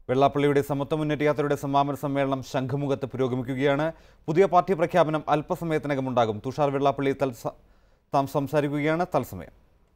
വെള്ളാപ്പള്ളിയുടെ സമത്വ മുന്നേറ്റ യാത്രയുടെ സമാപന സമ്മേളനം ശംഖുമുഖത്ത് പുരോഗമിക്കുകയാണ് പുതിയ പാർട്ടി പ്രഖ്യാപനം അല്പസമയത്തിനകം ഉണ്ടാകും തുഷാർ വെള്ളാപ്പള്ളി തൽസ താം സംസാരിക്കുകയാണ് തത്സമയം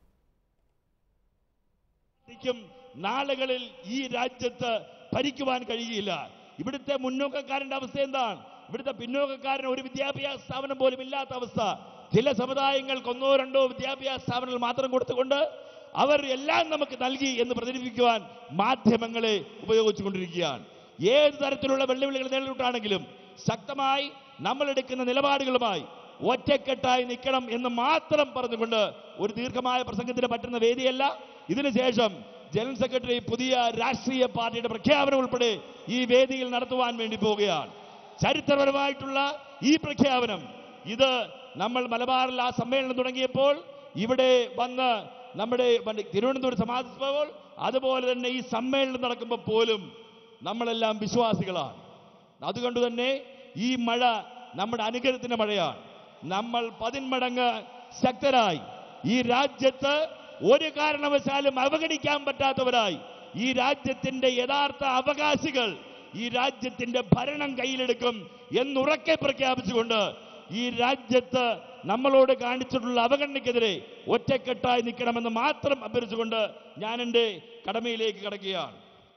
ക്കും നാളുകളിൽ ഈ രാജ്യത്ത് ഭരിക്കുവാൻ കഴിയില്ല ഇവിടുത്തെ മുന്നോക്കക്കാരന്റെ അവസ്ഥ എന്താണ് ഇവിടുത്തെ പിന്നോക്കക്കാരന് ഒരു വിദ്യാഭ്യാസ സ്ഥാപനം പോലും ഇല്ലാത്ത അവസ്ഥ ചില സമുദായങ്ങൾക്ക് ഒന്നോ രണ്ടോ വിദ്യാഭ്യാസ സ്ഥാപനങ്ങൾ മാത്രം കൊടുത്തുകൊണ്ട് അവർ എല്ലാം നമുക്ക് നൽകി എന്ന് പ്രചരിപ്പിക്കുവാൻ മാധ്യമങ്ങളെ ഉപയോഗിച്ചുകൊണ്ടിരിക്കുകയാണ് ഏത് തരത്തിലുള്ള വെല്ലുവിളികൾ നേരിട്ടാണെങ്കിലും ശക്തമായി നമ്മൾ എടുക്കുന്ന നിലപാടുകളുമായി ഒറ്റക്കെട്ടായി നിൽക്കണം എന്ന് മാത്രം പറഞ്ഞുകൊണ്ട് ഒരു ദീർഘമായ പ്രസംഗത്തിന് പറ്റുന്ന വേദിയല്ല ഇതിനുശേഷം ജനറൽ സെക്രട്ടറി പുതിയ രാഷ്ട്രീയ പാർട്ടിയുടെ പ്രഖ്യാപനം ഉൾപ്പെടെ ഈ വേദിയിൽ നടത്തുവാൻ വേണ്ടി പോവുകയാണ് ചരിത്രപരമായിട്ടുള്ള ഈ പ്രഖ്യാപനം ഇത് നമ്മൾ മലബാറിൽ ആ സമ്മേളനം തുടങ്ങിയപ്പോൾ ഇവിടെ വന്ന് നമ്മുടെ പണ്ട് തിരുവനന്തപുരം സമാധിച്ചപ്പോൾ അതുപോലെ തന്നെ ഈ സമ്മേളനം നടക്കുമ്പോൾ പോലും നമ്മളെല്ലാം വിശ്വാസികളാണ് അതുകൊണ്ട് തന്നെ ഈ മഴ നമ്മുടെ അനുഗ്രഹത്തിന്റെ മഴയാണ് നമ്മൾ പതിന്മടങ്ങ് ശക്തരായി ഈ രാജ്യത്ത് ഒരു കാരണവശാലും അവഗണിക്കാൻ പറ്റാത്തവരായി ഈ രാജ്യത്തിന്റെ യഥാർത്ഥ അവകാശികൾ ഈ രാജ്യത്തിന്റെ ഭരണം കയ്യിലെടുക്കും എന്നുറക്കെ പ്രഖ്യാപിച്ചുകൊണ്ട് ഈ രാജ്യത്ത് നമ്മളോട് കാണിച്ചിട്ടുള്ള അവഗണനയ്ക്കെതിരെ ഒറ്റക്കെട്ടായി നിൽക്കണമെന്ന് മാത്രം അഭ്യർത്ഥിച്ചുകൊണ്ട് ഞാൻ എൻ്റെ കടമയിലേക്ക് കടക്കുകയാണ്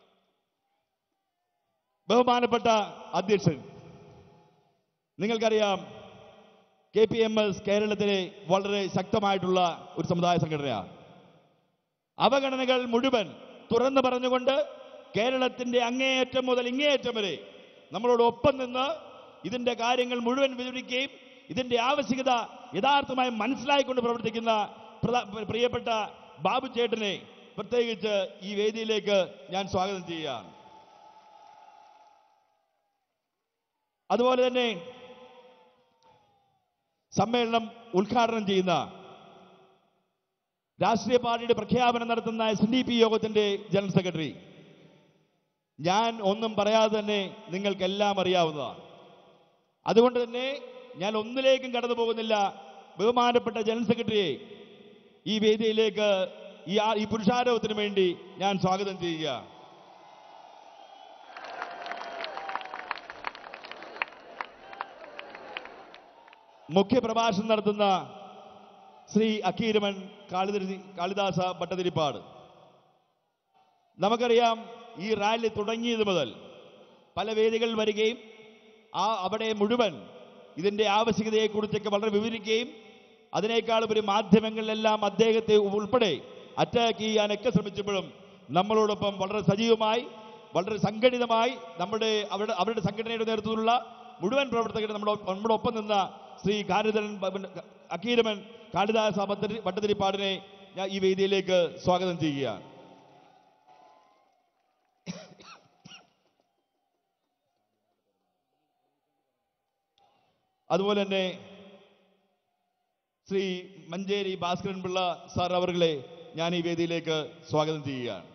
ബഹുമാനപ്പെട്ട അധ്യക്ഷൻ നിങ്ങൾക്കറിയാം കെ പി എം എസ് കേരളത്തിലെ വളരെ ശക്തമായിട്ടുള്ള ഒരു സമുദായ സംഘടനയാണ് അവഗണനകൾ മുഴുവൻ തുറന്നു പറഞ്ഞുകൊണ്ട് കേരളത്തിന്റെ അങ്ങേയറ്റം മുതൽ ഇങ്ങേയറ്റം വരെ നമ്മളോട് ഒപ്പം നിന്ന് ഇതിന്റെ കാര്യങ്ങൾ മുഴുവൻ വിവരിക്കുകയും ഇതിന്റെ ആവശ്യകത യഥാർത്ഥമായി മനസ്സിലായിക്കൊണ്ട് പ്രവർത്തിക്കുന്ന പ്രധാ- പ്രിയപ്പെട്ട ബാബു ചേട്ടനെ പ്രത്യേകിച്ച് ഈ വേദിയിലേക്ക് ഞാൻ സ്വാഗതം ചെയ്യുകയാണ് അതുപോലെ തന്നെ സമ്മേളനം ഉദ്ഘാടനം ചെയ്യുന്ന രാഷ്ട്രീയ പാർട്ടിയുടെ പ്രഖ്യാപനം നടത്തുന്ന എസ് ഡി പി യോഗത്തിന്റെ ജനറൽ സെക്രട്ടറി ഞാൻ ഒന്നും പറയാതെ തന്നെ നിങ്ങൾക്കെല്ലാം അറിയാവുന്നതാണ് അതുകൊണ്ട് തന്നെ ഞാൻ ഒന്നിലേക്കും കടന്നു പോകുന്നില്ല ബഹുമാനപ്പെട്ട ജനറൽ സെക്രട്ടറിയെ ഈ വേദിയിലേക്ക് ഈ ആ- ഈ പുരുഷാരോഹത്തിന് വേണ്ടി ഞാൻ സ്വാഗതം ചെയ്യുക മുഖ്യപ്രഭാഷണം നടത്തുന്ന ശ്രീ അക്കീരമൻ കാളിദരി കാളിദാസ ഭട്ടതിരിപ്പാട് നമുക്കറിയാം ഈ റാലി തുടങ്ങിയത് മുതൽ പല വേദികളിൽ വരികയും ആ അവിടെ മുഴുവൻ ഇതിന്റെ ആവശ്യകതയെക്കുറിച്ചൊക്കെ വളരെ വിവരിക്കുകയും അതിനേക്കാൾ ഒരു മാധ്യമങ്ങളിലെല്ലാം അദ്ദേഹത്തെ ഉൾപ്പെടെ അറ്റാക്ക് ചെയ്യാനൊക്കെ ശ്രമിച്ചപ്പോഴും നമ്മളോടൊപ്പം വളരെ സജീവമായി വളരെ സംഘടിതമായി നമ്മുടെ അവരുടെ അവരുടെ സംഘടനയുടെ നേതൃത്വത്തിലുള്ള മുഴുവൻ പ്രവർത്തകരും നമ്മുടെ ഒപ്പം- നമ്മുടെ ഒപ്പം നിന്ന ശ്രീ കാരിധരൻ അക്കീരമൻ കാളിദാസ ഭട്ടതിരി ഭട്ടതിരിപ്പാടിനെ ഞാൻ ഈ വേദിയിലേക്ക് സ്വാഗതം ചെയ്യുകയാണ് അതുപോലെ തന്നെ ശ്രീ മഞ്ചേരി ഭാസ്കരൻ പിള്ള സാർ അവർകളെ ഞാൻ ഈ വേദിയിലേക്ക് സ്വാഗതം ചെയ്യുകയാണ്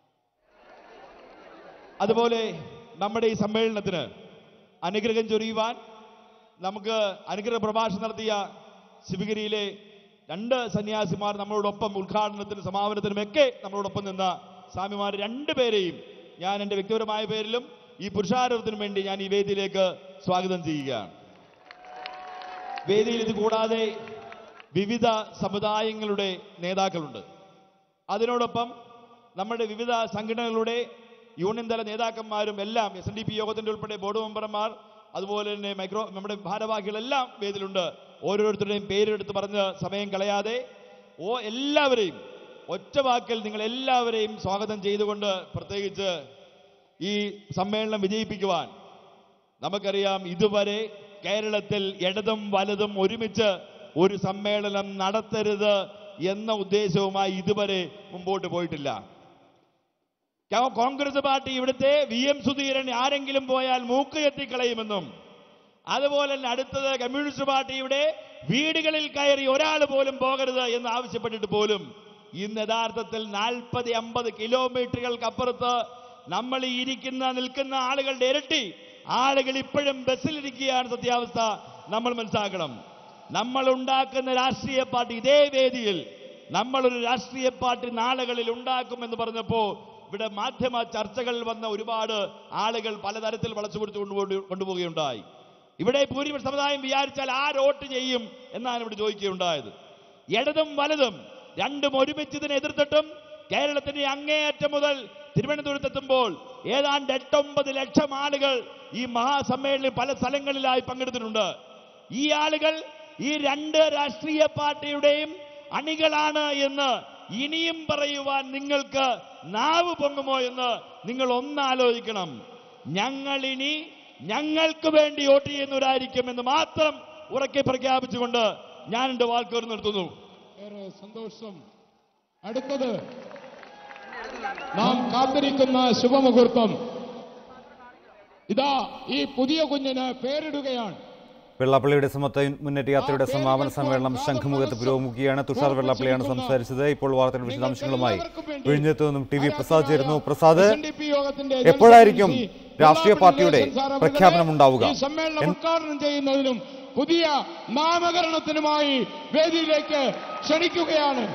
അതുപോലെ നമ്മുടെ ഈ സമ്മേളനത്തിന് അനുഗ്രഹം ചൊരിയുവാൻ നമുക്ക് അനുഗ്രഹ പ്രഭാഷണം നടത്തിയ ശിവഗിരിയിലെ രണ്ട് സന്യാസിമാർ നമ്മളോടൊപ്പം ഉദ്ഘാടനത്തിനും സമാപനത്തിനും ഒക്കെ നമ്മളോടൊപ്പം നിന്ന സ്വാമിമാർ രണ്ടുപേരെയും ഞാൻ എൻ്റെ വ്യക്തിപരമായ പേരിലും ഈ പുരുഷാരോഹത്തിനും വേണ്ടി ഞാൻ ഈ വേദിയിലേക്ക് സ്വാഗതം ചെയ്യുകയാണ് വേദിയിൽ ഇത് കൂടാതെ വിവിധ സമുദായങ്ങളുടെ നേതാക്കളുണ്ട് അതിനോടൊപ്പം നമ്മുടെ വിവിധ സംഘടനകളുടെ യൂണിയൻ തല നേതാക്കന്മാരും എല്ലാം എസ് എൻ ഡി പി യോഗത്തിന്റെ ഉൾപ്പെടെ ബോർഡ് മെമ്പർമാർ അതുപോലെ തന്നെ മൈക്രോ നമ്മുടെ ഭാരവാഹികളെല്ലാം വേദിയിലുണ്ട് ഓരോരുത്തരുടെയും പേരെടുത്ത് പറഞ്ഞ് സമയം കളയാതെ ഓ എല്ലാവരെയും ഒറ്റ വാക്കിൽ നിങ്ങൾ എല്ലാവരെയും സ്വാഗതം ചെയ്തുകൊണ്ട് പ്രത്യേകിച്ച് ഈ സമ്മേളനം വിജയിപ്പിക്കുവാൻ നമുക്കറിയാം ഇതുവരെ കേരളത്തിൽ ഇടതും വലതും ഒരുമിച്ച് ഒരു സമ്മേളനം നടത്തരുത് എന്ന ഉദ്ദേശവുമായി ഇതുവരെ മുമ്പോട്ട് പോയിട്ടില്ല കോ- കോൺഗ്രസ് പാർട്ടി ഇവിടുത്തെ വി എം സുധീരൻ ആരെങ്കിലും പോയാൽ മൂക്ക് എത്തിക്കളയുമെന്നും അതുപോലെ തന്നെ അടുത്തത് കമ്മ്യൂണിസ്റ്റ് പാർട്ടിയുടെ വീടുകളിൽ കയറി ഒരാൾ പോലും പോകരുത് എന്ന് ആവശ്യപ്പെട്ടിട്ട് പോലും ഇന്ന് യഥാർത്ഥത്തിൽ നാൽപ്പത് അമ്പത് കിലോമീറ്ററുകൾക്കപ്പുറത്ത് നമ്മൾ ഈ ഇരിക്കുന്ന നിൽക്കുന്ന ആളുകളുടെ ഇരട്ടി ആളുകൾ ഇപ്പോഴും ബസ്സിലിരിക്കുകയാണ് സത്യാവസ്ഥ നമ്മൾ മനസ്സിലാക്കണം നമ്മൾ ഉണ്ടാക്കുന്ന രാഷ്ട്രീയ പാർട്ടി ഇതേ വേദിയിൽ നമ്മളൊരു രാഷ്ട്രീയ പാർട്ടി നാളുകളിൽ ഉണ്ടാക്കുമെന്ന് പറഞ്ഞപ്പോ ഇവിടെ മാധ്യമ ചർച്ചകളിൽ വന്ന ഒരുപാട് ആളുകൾ പലതരത്തിൽ വളച്ചു കൊടുത്തു കൊണ്ടുപോയി കൊണ്ടുപോവുകയുണ്ടായി ഇവിടെ ഭൂരിപക്ഷ സമുദായം വിചാരിച്ചാൽ ആരോട്ട് ചെയ്യും എന്നാണ് ഇവിടെ ചോദിക്കുകയുണ്ടായത് ഇടതും വലതും രണ്ടും ഒരുമിച്ച് ഇതിനെ എതിർത്തിട്ടും കേരളത്തിന്റെ അങ്ങേയറ്റം മുതൽ തിരുവനന്തപുരത്തെത്തുമ്പോൾ ഏതാണ്ട് എട്ടൊമ്പത് ലക്ഷം ആളുകൾ ഈ മഹാസമ്മേളനത്തിൽ പല സ്ഥലങ്ങളിലായി പങ്കെടുത്തിട്ടുണ്ട് ഈ ആളുകൾ ഈ രണ്ട് രാഷ്ട്രീയ പാർട്ടിയുടെയും അണികളാണ് എന്ന് ഇനിയും പറയുവാൻ നിങ്ങൾക്ക് നാവ് പൊങ്ങുമോ എന്ന് നിങ്ങൾ ഒന്നാലോചിക്കണം ഞങ്ങൾ ഇനി ഞങ്ങൾക്ക് വേണ്ടി വോട്ട് ചെയ്യുന്നവരായിരിക്കും എന്ന് മാത്രം ഉറക്കെ പ്രഖ്യാപിച്ചുകൊണ്ട് ഞാൻ എന്റെ വാക്കുകൾ നിർത്തുന്നു ഏറെ സന്തോഷം അടുത്തത് നാം കാത്തിരിക്കുന്ന ശുഭമുഹൂർത്തം ഇതാ ഈ പുതിയ കുഞ്ഞിന് പേരിടുകയാണ് വെള്ളാപ്പള്ളിയുടെ സമത്വ മുന്നേറ്റ യാത്രയുടെ സമാപന സമ്മേളനം ശംഖുമുഖത്ത് പുരോഗമിക്കുകയാണ് തുഷാർ വെള്ളാപ്പള്ളിയാണ് സംസാരിച്ചത് ഇപ്പോൾ വാർത്തയുടെ വിശദാംശങ്ങളുമായി വിഴിഞ്ഞത്ത് നിന്നും ടി വി പ്രസാദ് ചേരുന്നു പ്രസാദ് SNDP യോഗത്തിന്റെ എപ്പോഴായിരിക്കും ജനറൽ സെക്രട്ടറി രാഷ്ട്രീയ പാർട്ടിയുടെ വെള്ളാപ്പള്ളി നടേശൻ സാർ പ്രഖ്യാപനം ഉണ്ടാവുക? ഈ സമ്മേളനം എന്ത്- ഉദ്ഘാടനം ചെയ്യുന്നതിനും പുതിയ നാമകരണത്തിനുമായി വേദിയിലേക്ക് ക്ഷണിക്കുകയാണ്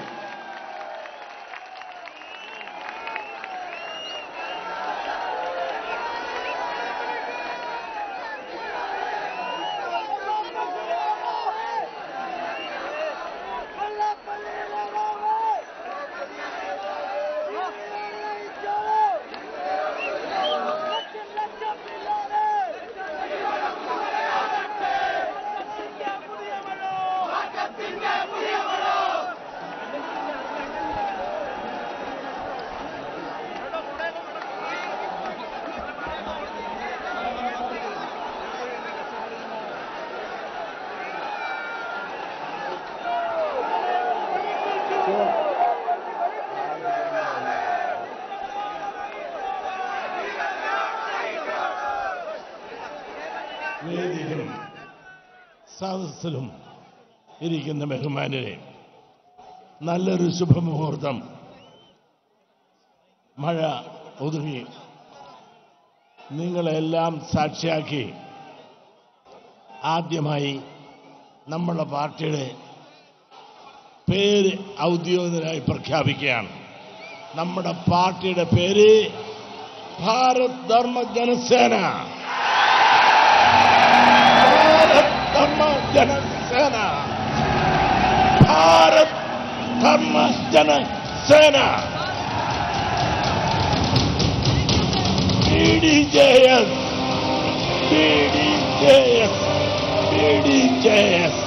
വേദിയിലും സദസ്സിലും ഇരിക്കുന്ന ബഹുമാനരെ നല്ലൊരു ശുഭമുഹൂർത്തം മഴ ഒതുങ്ങി നിങ്ങളെല്ലാം സാക്ഷിയാക്കി ആദ്യമായി നമ്മളെ പാർട്ടിയുടെ പേര് ഔദ്യോഗികമായി പ്രഖ്യാപിക്കുകയാണ് നമ്മുടെ പാർട്ടിയുടെ പേര് Bharat Dharma Janasena Bharat Dharma Janasena Bharat Dharma Janasena B D J S B D J S B D J S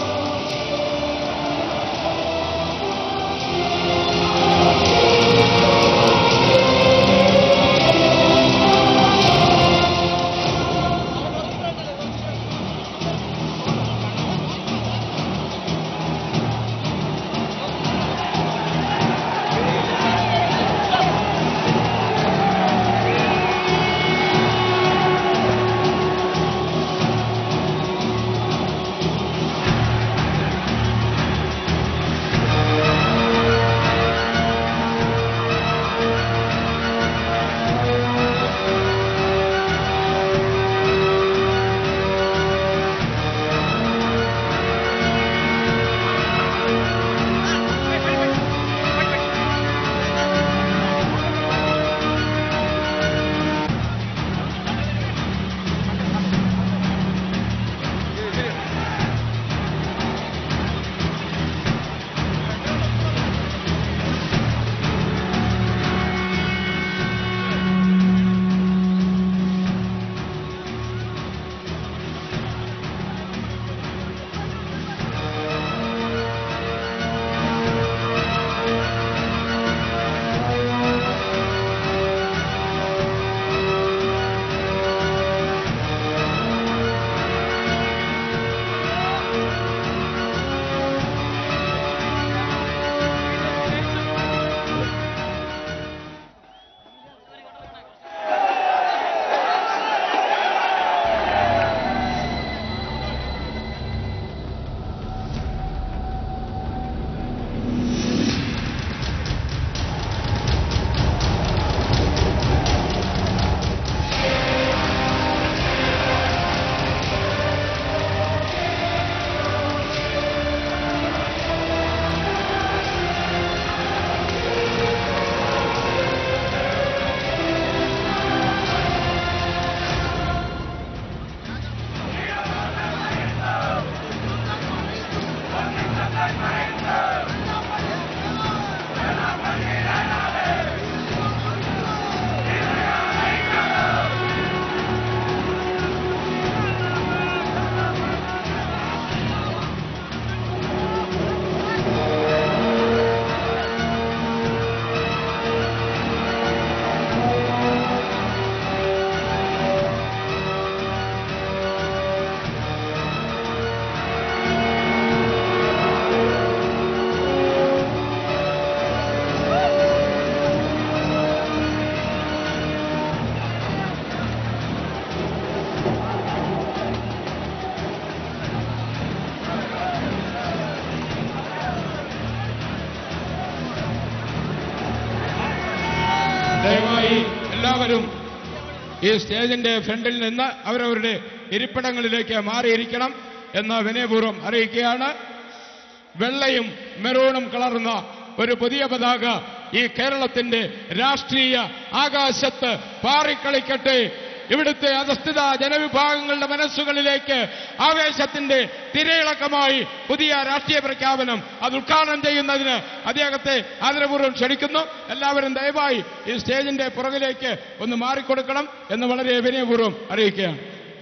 എല്ലാവരും ഈ സ്റ്റേജിന്റെ ഫ്രണ്ടിൽ നിന്ന് അവരവരുടെ ഇരിപ്പിടങ്ങളിലേക്ക് മാറിയിരിക്കണം എന്ന് വിനയപൂർവ്വം അറിയിക്കുകയാണ് വെള്ളയും മെറൂണും കളർന്ന ഒരു പുതിയ പതാക ഈ കേരളത്തിന്റെ രാഷ്ട്രീയ ആകാശത്ത് പാറിക്കളിക്കട്ടെ ഇവിടുത്തെ അധസ്ഥിത ജനവിഭാഗങ്ങളുടെ മനസ്സുകളിലേക്ക് ആവേശത്തിന്റെ തിരയിളക്കമായി പുതിയ രാഷ്ട്രീയ പ്രഖ്യാപനം അത് ഉദ്ഘാടനം ചെയ്യുന്നതിന് അദ്ദേഹത്തെ ആദരപൂർവ്വം ക്ഷണിക്കുന്നു എല്ലാവരും ദയവായി ഈ സ്റ്റേജിന്റെ പുറകിലേക്ക് ഒന്ന് മാറിക്കൊടുക്കണം എന്ന് വളരെ വിനയപൂർവ്വം അറിയിക്കുകയാണ്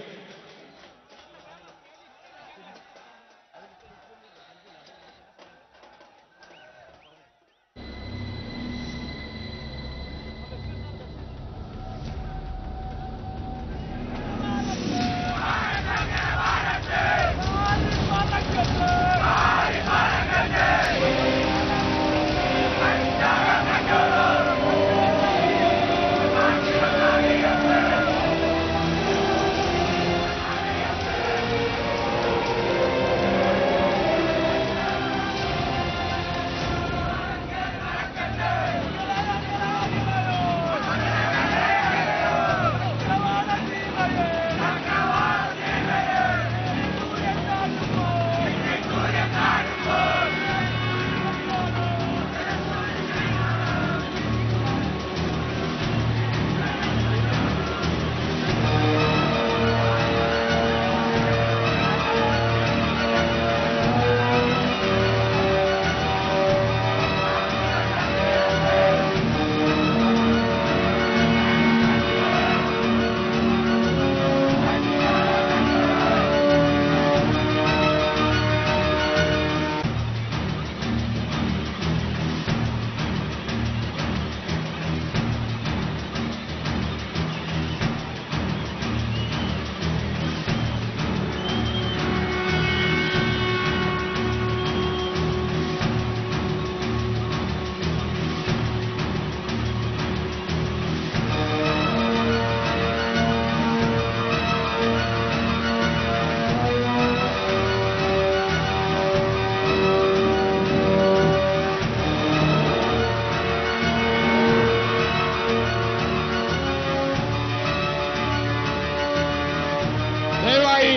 ദയവായി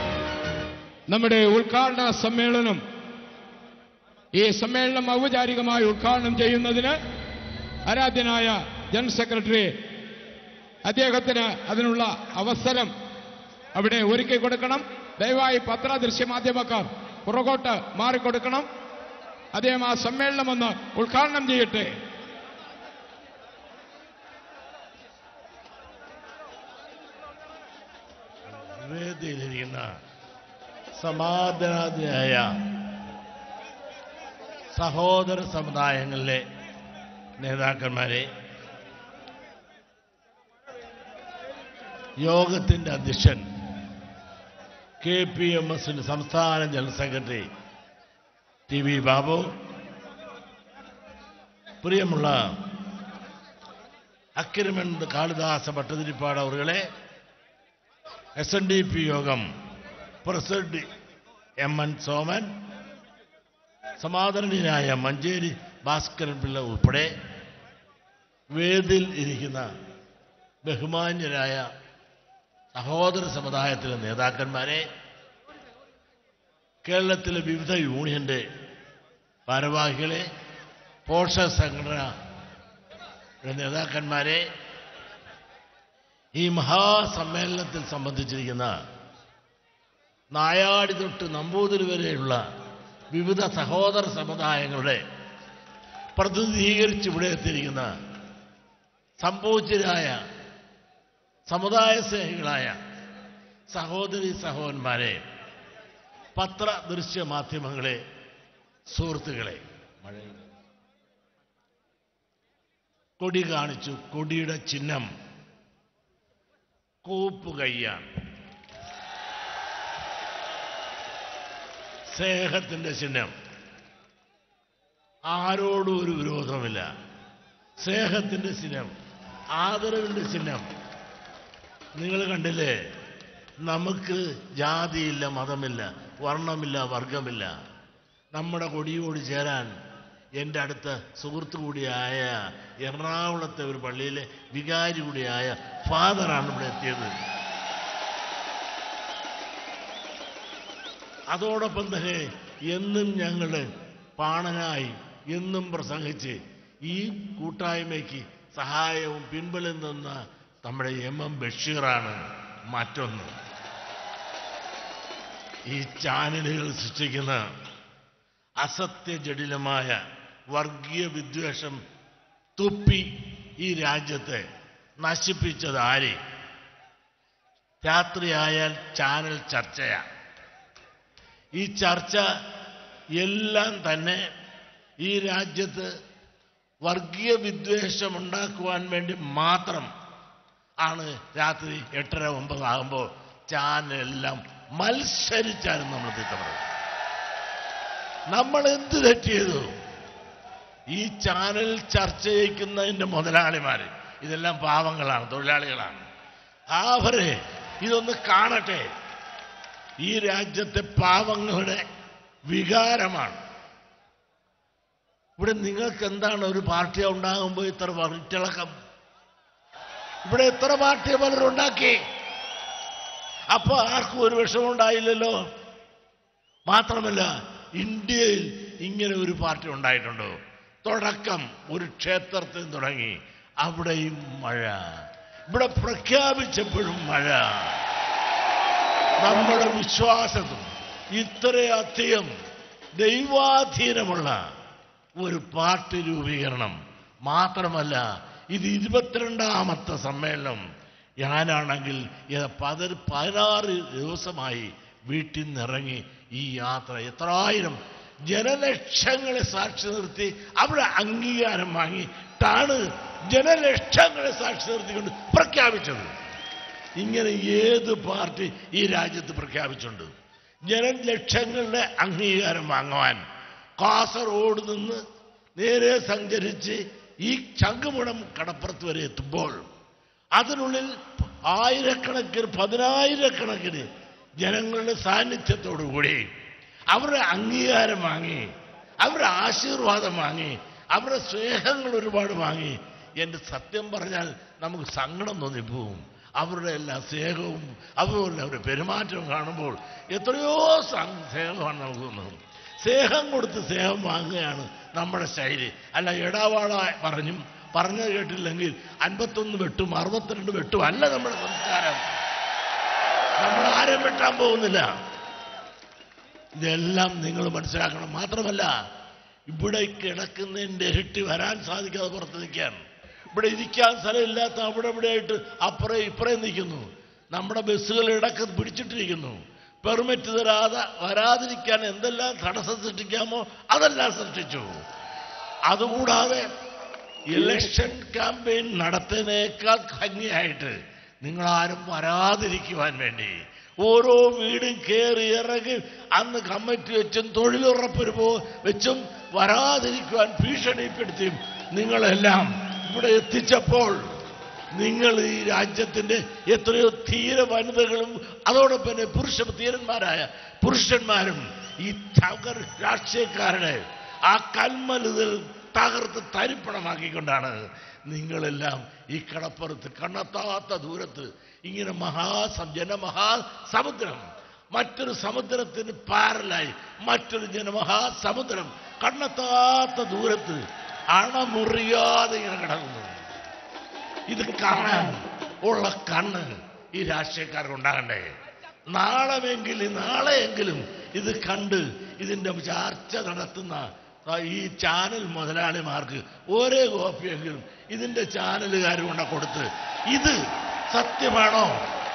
നമ്മുടെ ഉദ്ഘാടന സമ്മേളനം ഈ സമ്മേളനം ഔപചാരികമായി ഉദ്ഘാടനം ചെയ്യുന്നതിന് ആരാധ്യനായ ജനറൽ സെക്രട്ടറി അദ്ദേഹത്തിന് അതിനുള്ള അവസരം അവിടെ ഒരുക്കി കൊടുക്കണം ദയവായി പത്ര ദൃശ്യമാധ്യമക്കാർ പുറകോട്ട് മാറിക്കൊടുക്കണം അദ്ദേഹം ആ സമ്മേളനം ഒന്ന് ഉദ്ഘാടനം ചെയ്യട്ടെ വേദിയിലിരിക്കുന്ന സമാധാനായ സഹോദര സമുദായങ്ങളിലെ നേതാക്കന്മാരെ യോഗത്തിന്റെ അധ്യക്ഷൻ കെ പി എം എസിന്റെ സംസ്ഥാന general secretary T V Babu പ്രിയമുള്ള അക്കിരമൻ കാളിദാസ ഭട്ടതിരിപ്പാട് അവറുകളെ എസ് എൻ ഡി പി യോഗം പ്രസിഡന്റ് എം എൻ സോമൻ സമാദരണീയനായ മഞ്ചേരി ഭാസ്കരൻ പിള്ള ഉൾപ്പെടെ വേദിയിൽ ഇരിക്കുന്ന ബഹുമാന്യരായ സഹോദര സമുദായത്തിലെ നേതാക്കന്മാരെ കേരളത്തിലെ വിവിധ യൂണിയന്റെ ഭാരവാഹികളെ പോഷക സംഘടന നേതാക്കന്മാരെ ഈ മഹാസമ്മേളനത്തിൽ സംബന്ധിച്ചിരിക്കുന്ന നായാടി തൊട്ട് നമ്പൂതിരി വരെയുള്ള വിവിധ സഹോദര സമുദായങ്ങളുടെ പ്രതിനിധീകരിച്ച് ഇവിടെ എത്തിയിരിക്കുന്ന സംഭവിച്ചരായ സമുദായ സ്നേഹികളായ സഹോദരി സഹോദരന്മാരെ പത്ര ദൃശ്യ മാധ്യമങ്ങളെ സുഹൃത്തുക്കളെ മഴ കൊടി കാണിച്ചു കൊടിയുടെ ചിഹ്നം കൂപ്പുകയ്യാണ് സ്നേഹത്തിന്റെ ചിഹ്നം ആരോടും ഒരു വിരോധമില്ല സ്നേഹത്തിന്റെ ചിഹ്നം ആദരവിന്റെ ചിഹ്നം നിങ്ങൾ കണ്ടില്ലേ നമുക്ക് ജാതിയില്ല മതമില്ല വർണ്ണമില്ല വർഗമില്ല നമ്മുടെ കൊടിയോട് ചേരാൻ എൻ്റെ അടുത്ത സുഹൃത്തു കൂടിയായ എറണാകുളത്തെ ഒരു പള്ളിയിലെ വികാരി കൂടിയായ ഫാദറാണ് ഇവിടെ എത്തിയത് അതോടൊപ്പം തന്നെ എന്നും ഞങ്ങൾ പാണനായി എന്നും പ്രസംഗിച്ച് ഈ കൂട്ടായ്മയ്ക്ക് സഹായവും പിൻബലം തന്ന നമ്മുടെ എം എം ബഷീറാണ് മറ്റൊന്ന് ഈ ചാനലുകൾ സൃഷ്ടിക്കുന്ന അസത്യജടിലമായ വർഗീയ വിദ്വേഷം തുപ്പി ഈ രാജ്യത്തെ നശിപ്പിച്ചത് ആര് രാത്രിയായാൽ ചാനൽ ചർച്ചയാണ് ഈ ചർച്ച എല്ലാം തന്നെ ഈ രാജ്യത്ത് വർഗീയ വിദ്വേഷം ഉണ്ടാക്കുവാൻ വേണ്ടി മാത്രം ആണ് രാത്രി എട്ടര ഒമ്പതാകുമ്പോൾ ചാനലെല്ലാം മത്സരിച്ചാലും നമ്മൾ തിട്ടപ്പെടും നമ്മൾ എന്ത് തെറ്റ് ചെയ്തു ഈ ചാനൽ ചർച്ച ചെയ്യിക്കുന്നതിന്റെ മുതലാളിമാര് ഇതെല്ലാം പാവങ്ങളാണ് തൊഴിലാളികളാണ് അവരെ ഇതൊന്ന് കാണട്ടെ ഈ രാജ്യത്തെ പാവങ്ങളുടെ വികാരമാണ് ഇവിടെ നിങ്ങൾക്ക് എന്താണ് ഒരു പാർട്ടി ഉണ്ടാകുമ്പോൾ ഇത്ര വറിറ്റിളക്കം ഇവിടെ എത്ര പാർട്ടി പലരും ഉണ്ടാക്കി അപ്പൊ ആർക്കും ഒരു വിഷമം ഉണ്ടായില്ലല്ലോ മാത്രമല്ല ഇന്ത്യയിൽ ഇങ്ങനെ ഒരു പാർട്ടി ഉണ്ടായിട്ടുണ്ടോ തുടക്കം ഒരു ക്ഷേത്രത്തിൽ തുടങ്ങി അവിടെയും മഴ ഇവിടെ പ്രഖ്യാപിച്ചപ്പോഴും മഴ നമ്മുടെ വിശ്വാസത്തും ഇത്രയധികം ദൈവാധീനമുള്ള ഒരു പാർട്ടി രൂപീകരണം മാത്രമല്ല ഇത് ഇരുപത്തിരണ്ടാമത്തെ സമ്മേളനം ഞാനാണെങ്കിൽ ഇത് പതിന് പതിനാറ് ദിവസമായി വീട്ടിൽ നിന്നിറങ്ങി ഈ യാത്ര എത്രായിരം ജനലക്ഷങ്ങളെ സാക്ഷി നിർത്തി അവിടെ അംഗീകാരം വാങ്ങിയിട്ടാണ് ജനലക്ഷങ്ങളെ സാക്ഷി നിർത്തിക്കൊണ്ട് പ്രഖ്യാപിച്ചത് ഇങ്ങനെ ഏത് പാർട്ടി ഈ രാജ്യത്ത് പ്രഖ്യാപിച്ചിട്ടുണ്ട് ജനലക്ഷങ്ങളുടെ അംഗീകാരം വാങ്ങുവാൻ കാസർഗോഡ് നിന്ന് നേരെ സഞ്ചരിച്ച് ഈ ചങ്കുമുടം കടപ്പുറത്ത് വരെ എത്തുമ്പോൾ അതിനുള്ളിൽ ആയിരക്കണക്കിന് പതിനായിരക്കണക്കിന് ജനങ്ങളുടെ സാന്നിധ്യത്തോടുകൂടി അവരുടെ അംഗീകാരം വാങ്ങി അവരുടെ ആശീർവാദം വാങ്ങി അവരുടെ സ്നേഹങ്ങൾ ഒരുപാട് വാങ്ങി എൻ്റെ സത്യം പറഞ്ഞാൽ നമുക്ക് സങ്കടം തോന്നിപ്പോവും അവരുടെ എല്ലാ സ്നേഹവും അതുപോലെ അവരുടെ പെരുമാറ്റവും കാണുമ്പോൾ എത്രയോ സം- സ്നേഹമാണ് നമുക്ക് തോന്നുന്നത് സ്നേഹം കൊടുത്ത് സ്നേഹം വാങ്ങുകയാണ് നമ്മുടെ ശൈലി അല്ല ഇടവാള പറഞ്ഞും പറഞ്ഞത് കേട്ടില്ലെങ്കിൽ അൻപത്തൊന്ന് വെട്ടും അറുപത്തിരണ്ട് വെട്ടും അല്ല നമ്മുടെ സംസ്കാരം നമ്മൾ ആരും വെട്ടാൻ പോകുന്നില്ല ഇതെല്ലാം നിങ്ങൾ മനസ്സിലാക്കണം മാത്രമല്ല ഇവിടെ കിടക്കുന്നതിൻ്റെ ഇരട്ടി വരാൻ സാധിക്കാതെ പുറത്ത് നിൽക്കാൻ ഇവിടെ ഇരിക്കാൻ സ്ഥലമില്ലാത്ത അവിടെ ഇവിടെ ആയിട്ട് അപ്പുറം ഇപ്പുറം നിൽക്കുന്നു നമ്മുടെ ബസ്സുകൾ ഇടക്ക് പിടിച്ചിട്ടിരിക്കുന്നു പെർമിറ്റ് തരാതെ വരാതിരിക്കാൻ എന്തെല്ലാം തടസ്സം സൃഷ്ടിക്കാമോ അതെല്ലാം സൃഷ്ടിച്ചു അതുകൂടാതെ ഇലക്ഷൻ ക്യാമ്പയിൻ നടത്തുന്നതിനേക്കാൾ ഭംഗിയായിട്ട് നിങ്ങളാരും വരാതിരിക്കുവാൻ വേണ്ടി ഓരോ വീടും കയറി ഇറങ്ങി അന്ന് കമ്മിറ്റി വെച്ചും തൊഴിലുറപ്പ് പോ വെച്ചും വരാതിരിക്കുവാൻ ഭീഷണിപ്പെടുത്തിയും നിങ്ങളെല്ലാം ഇവിടെ എത്തിച്ചപ്പോൾ നിങ്ങൾ ഈ രാജ്യത്തിന്റെ എത്രയോ ധീര വനിതകളും അതോടൊപ്പം തന്നെ പുരുഷ ധീരന്മാരായ പുരുഷന്മാരും ഈ തകർ രാഷ്ട്രീയക്കാരുടെ ആ കൽമലുതൽ തകർത്ത് തരിപ്പണമാക്കിക്കൊണ്ടാണ് നിങ്ങളെല്ലാം ഈ കടപ്പുറത്ത് കണ്ണെത്താത്ത ദൂരത്ത് ഇങ്ങനെ മഹാസം ജനമഹാസമുദ്രം മറ്റൊരു സമുദ്രത്തിന് പാരലായി മറ്റൊരു ജനമഹാസമുദ്രം കണ്ണെത്താത്ത ദൂരത്ത് അണമുറിയാതെ ഇങ്ങനെ കിടക്കുന്നു ഇത് കാണാൻ ഉള്ള കണ്ണ് ഈ രാഷ്ട്രീയക്കാർക്കുണ്ടാകണ്ടേ നാളെമെങ്കിലും നാളെയെങ്കിലും ഇത് കണ്ട് ഇതിന്റെ ചർച്ച നടത്തുന്ന ആ ഈ ചാനൽ മുതലാളിമാർക്ക് ഓരോ കോപ്പിയെങ്കിലും ഇതിന്റെ ചാനലുകാർ കൊണ്ട കൊടുത്ത് ഇത് സത്യമാണോ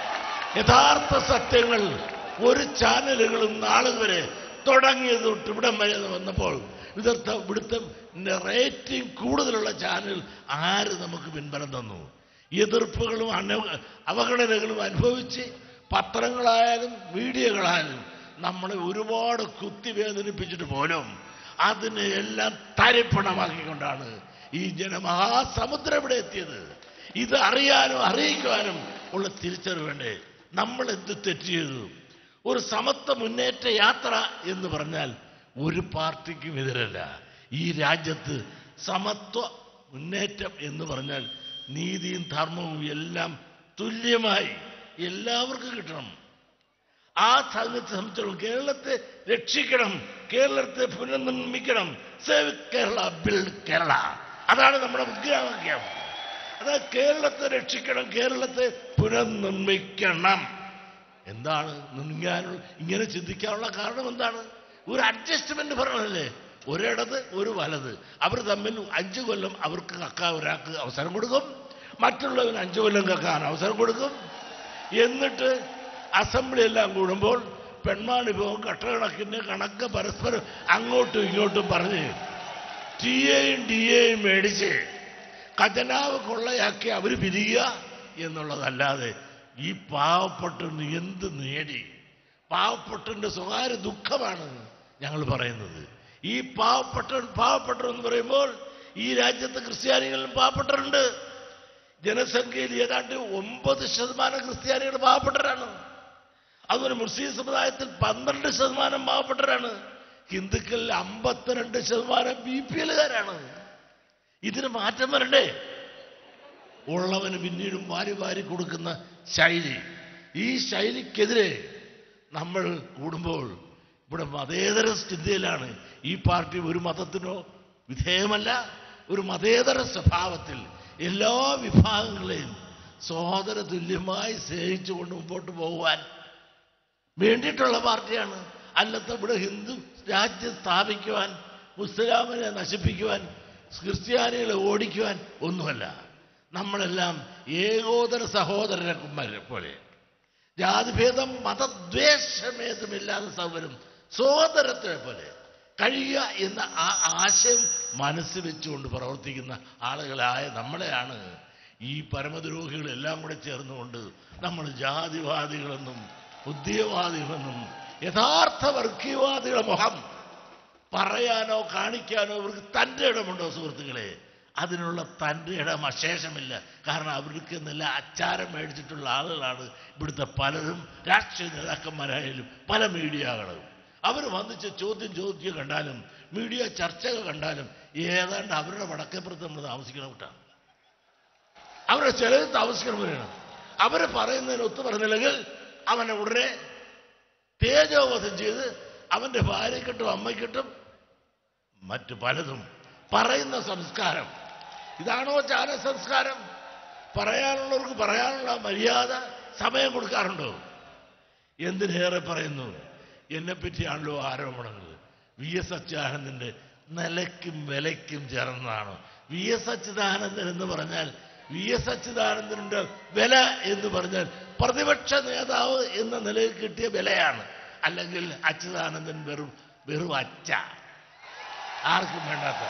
യഥാർത്ഥ സത്യങ്ങൾ ഒരു ചാനലുകളും നാളെ വരെ തുടങ്ങിയത് തൊട്ട് ഇവിടം വരെ വന്നപ്പോൾ ഇവിടുത്തെ ഇവിടുത്തെ റേറ്റിംഗ് കൂടുതലുള്ള ചാനൽ ആര് നമുക്ക് പിൻബലം തന്നു എതിർപ്പുകളും അന അവഗണനകളും അനുഭവിച്ച് പത്രങ്ങളായാലും മീഡിയകളായാലും നമ്മളെ ഒരുപാട് കുത്തി വേദനിപ്പിച്ചിട്ട് പോലും അതിനെ എല്ലാം തരിപ്പണമാക്കിക്കൊണ്ടാണ് ഈ ജനമഹാസമുദ്രം ഇവിടെ എത്തിയത് ഇത് അറിയാനും അറിയിക്കുവാനും ഉള്ള തിരിച്ചറിവ് വേണ്ടേ നമ്മൾ എന്ത് തെറ്റ് ചെയ്തു ഒരു സമത്വ മുന്നേറ്റ യാത്ര എന്ന് പറഞ്ഞാൽ ഒരു പാർട്ടിക്കും എതിരല്ല ഈ രാജ്യത്ത് സമത്വ മുന്നേറ്റം എന്ന് പറഞ്ഞാൽ നീതിയും ധർമ്മവും എല്ലാം തുല്യമായി എല്ലാവർക്കും കിട്ടണം ആ സംഘത്തെ സംബന്ധിച്ചിടത്തോളം കേരളത്തെ രക്ഷിക്കണം കേരളത്തെ പുനർനിർമ്മിക്കണം സേവ് കേരള ബിൽഡ് കേരള അതാണ് നമ്മുടെ മുദ്രാവാക്യം അത് കേരളത്തെ രക്ഷിക്കണം കേരളത്തെ പുനർനിർമ്മിക്കണം എന്താണ് നിർമ്മിക്കാനുള്ള ഇങ്ങനെ ചിന്തിക്കാനുള്ള കാരണം എന്താണ് ഒരു അഡ്ജസ്റ്റ്മെന്റ് പറഞ്ഞല്ലേ ഒരിടത് ഒരു വലത് അവർ തമ്മിൽ അഞ്ചു കൊല്ലം അവർക്ക് കക്കാൻ ഒരാൾക്ക് അവസരം കൊടുക്കും മറ്റുള്ളവന് അഞ്ചു കൊല്ലം കക്കാൻ അവസരം കൊടുക്കും എന്നിട്ട് അസംബ്ലി എല്ലാം കൂടുമ്പോൾ പെൺമാണി പോകും കട്ടകണക്കിന് കണക്ക് പരസ്പരം അങ്ങോട്ടും ഇങ്ങോട്ടും പറഞ്ഞ് ടി എയും ഡി എയും മേടിച്ച് ഖജനാവ് കൊള്ളയാക്കി അവർ പിരിയുക എന്നുള്ളതല്ലാതെ ഈ പാവപ്പെട്ടവന് എന്ത് നേടി പാവപ്പെട്ടവന്റെ സ്വകാര്യ ദുഃഖമാണ് ഞങ്ങൾ പറയുന്നത് ഈ പാവപ്പെട്ടവൻ പാവപ്പെട്ടവൻ എന്ന് പറയുമ്പോൾ ഈ രാജ്യത്ത് ക്രിസ്ത്യാനികളിലും പാവപ്പെട്ടവരുണ്ട് ജനസംഖ്യയിൽ ഏതാണ്ട് ഒമ്പത് ശതമാനം ക്രിസ്ത്യാനികൾ പാവപ്പെട്ടവരാണ് അതുപോലെ മുസ്ലിം സമുദായത്തിൽ പന്ത്രണ്ട് ശതമാനം പാവപ്പെട്ടവരാണ് ഹിന്ദുക്കളിൽ അമ്പത്തിരണ്ട് ശതമാനം ബി പി എല്ലുകാരാണ് ഇതിന് മാറ്റം വരണ്ടേ ഉള്ളവന് പിന്നീടും വാരി വാരി കൊടുക്കുന്ന ശൈലി ഈ ശൈലിക്കെതിരെ നമ്മൾ കൂടുമ്പോൾ ഇവിടെ മതേതര ചിന്തയിലാണ് ഈ പാർട്ടി ഒരു മതത്തിനോ വിധേയമല്ല ഒരു മതേതര സ്വഭാവത്തിൽ എല്ലാ വിഭാഗങ്ങളെയും സഹോദര തുല്യമായി സ്നേഹിച്ചുകൊണ്ട് മുമ്പോട്ട് പോകുവാൻ വേണ്ടിയിട്ടുള്ള പാർട്ടിയാണ് അല്ലത്തെ ഇവിടെ ഹിന്ദു രാജ്യം സ്ഥാപിക്കുവാൻ മുസ്ലിമിനെ നശിപ്പിക്കുവാൻ ക്രിസ്ത്യാനികളെ ഓടിക്കുവാൻ ഒന്നുമല്ല നമ്മളെല്ലാം ഏകോദര സഹോദരന്മാരെ പോലെ ജാതിഭേദം മതദ്വേഷഭേദമില്ലാതെ സൗകര്യം സഹോദരത്തെ പോലെ കഴിയുക എന്ന ആ ആശയം മനസ്സിൽ വെച്ചുകൊണ്ട് പ്രവർത്തിക്കുന്ന ആളുകളായ നമ്മളെയാണ് ഈ പരമദ്രോഹികളെല്ലാം കൂടെ ചേർന്നുകൊണ്ട് നമ്മൾ ജാതിവാദികളെന്നും ഉദ്യോഗവാദികളെന്നും യഥാർത്ഥ വർഗീയവാദികളുടെ മുഖം പറയാനോ കാണിക്കാനോ അവർക്ക് തൻ്റെ ഇടമുണ്ടോ സുഹൃത്തുക്കളെ അതിനുള്ള തൻ്റെ ഇടം അശേഷമില്ല കാരണം അവർക്ക് നല്ല അച്ചാരം മേടിച്ചിട്ടുള്ള ആളുകളാണ് ഇവിടുത്തെ പലരും രാഷ്ട്രീയ നേതാക്കന്മാരായാലും പല മീഡിയകളും അവർ വന്നിച്ച് ചോദ്യം ചോദിക്കുക കണ്ടാലും മീഡിയ ചർച്ചകൾ കണ്ടാലും ഏതാണ്ട് അവരുടെ വടക്കേപ്പുറത്ത് നമ്മൾ താമസിക്കണം കേട്ടാ അവരുടെ ചിലത് താമസിക്കണവരാണ് അവർ പറയുന്നതിന് ഒത്തു പറഞ്ഞില്ലെങ്കിൽ അവനെ ഉടനെ തേജോവധം ചെയ്ത് അവന്റെ ഭാര്യക്കിട്ടും അമ്മയ്ക്കിട്ടും മറ്റു പലതും പറയുന്ന സംസ്കാരം ഇതാണോ ചാന സംസ്കാരം പറയാനുള്ളവർക്ക് പറയാനുള്ള മര്യാദ സമയം കൊടുക്കാറുണ്ടോ എന്തിനേറെ പറയുന്നു എന്നെപ്പറ്റിയാണല്ലോ ആരോപണങ്ങൾ വി എസ് അച്യുതാനന്ദന്റെ നിലയ്ക്കും വിലയ്ക്കും ചേർന്നതാണ് വി എസ് അച്യുതാനന്ദൻ എന്ന് പറഞ്ഞാൽ വി എസ് അച്യുതാനന്ദന്റെ വില എന്ന് പറഞ്ഞാൽ പ്രതിപക്ഷ നേതാവ് എന്ന നിലയിൽ കിട്ടിയ വിലയാണ് അല്ലെങ്കിൽ അച്യുതാനന്ദൻ വെറും വെറും അച്ച ആർക്കും വേണ്ടാത്ത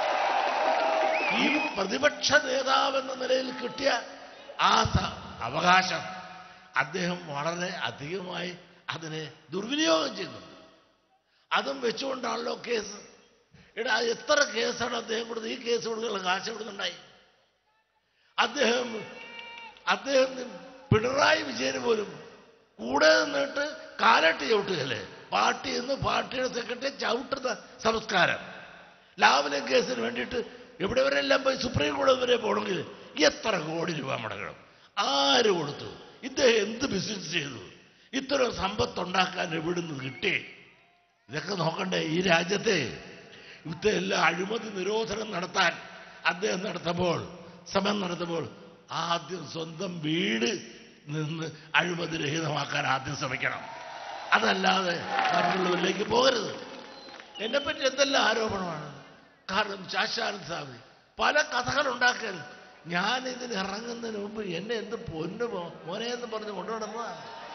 ഈ പ്രതിപക്ഷ നേതാവ് എന്ന നിലയിൽ കിട്ടിയ ആ സ- അവകാശം അദ്ദേഹം വളരെ അധികമായി അതിനെ ദുർവിനിയോഗം ചെയ്യുന്നുണ്ട് അതും വെച്ചുകൊണ്ടാണല്ലോ കേസ് എടാ എത്ര കേസാണ് അദ്ദേഹം കൊടുത്തത് ഈ കേസ് കൊടുക്കുന്ന കാശ് കൊടുക്കുന്നുണ്ടായി അദ്ദേഹം അദ്ദേഹം പിണറായി വിജയന് പോലും കൂടെ നിന്നിട്ട് കാലട്ട് ചവിട്ടുകയല്ലേ പാർട്ടി എന്ന് പാർട്ടിയുടെ സെക്രട്ടറി ചവിട്ടുന്ന സംസ്കാരം ലാവലിൻ കേസിന് വേണ്ടിയിട്ട് എവിടെ വരെ എല്ലാം പോയി സുപ്രീം കോടതി വരെ പോകണമെങ്കിൽ എത്ര കോടി രൂപ മുടക്കണം ആര് കൊടുത്തു ഇദ്ദേഹം എന്ത് ബിസിനസ് ചെയ്തു ഇത്തരം സമ്പത്ത് ഉണ്ടാക്കാൻ എവിടുന്ന് കിട്ടി ഇതൊക്കെ നോക്കണ്ടേ ഈ രാജ്യത്തെ ഇവിടുത്തെ എല്ലാ അഴിമതി നിരോധനം നടത്താൻ അദ്ദേഹം നടത്തുമ്പോൾ സമയം നടത്തുമ്പോൾ ആദ്യം സ്വന്തം വീട് നിന്ന് അഴിമതി രഹിതമാക്കാൻ ആദ്യം ശ്രമിക്കണം അതല്ലാതെ മറ്റുള്ളവരിലേക്ക് പോകരുത് എന്നെപ്പറ്റി എന്തെല്ലാം ആരോപണമാണ് കാരണം ശാശാനന്ദ് സ്വാമി പല കഥകൾ ഉണ്ടാക്കൽ ഞാൻ ഇതിന് ഇറങ്ങുന്നതിന് മുമ്പ് എന്നെ എന്ത് പൊന്നു മോ- മോനെ എന്ന് പറഞ്ഞ് കൊണ്ടുനടന്നതാണ്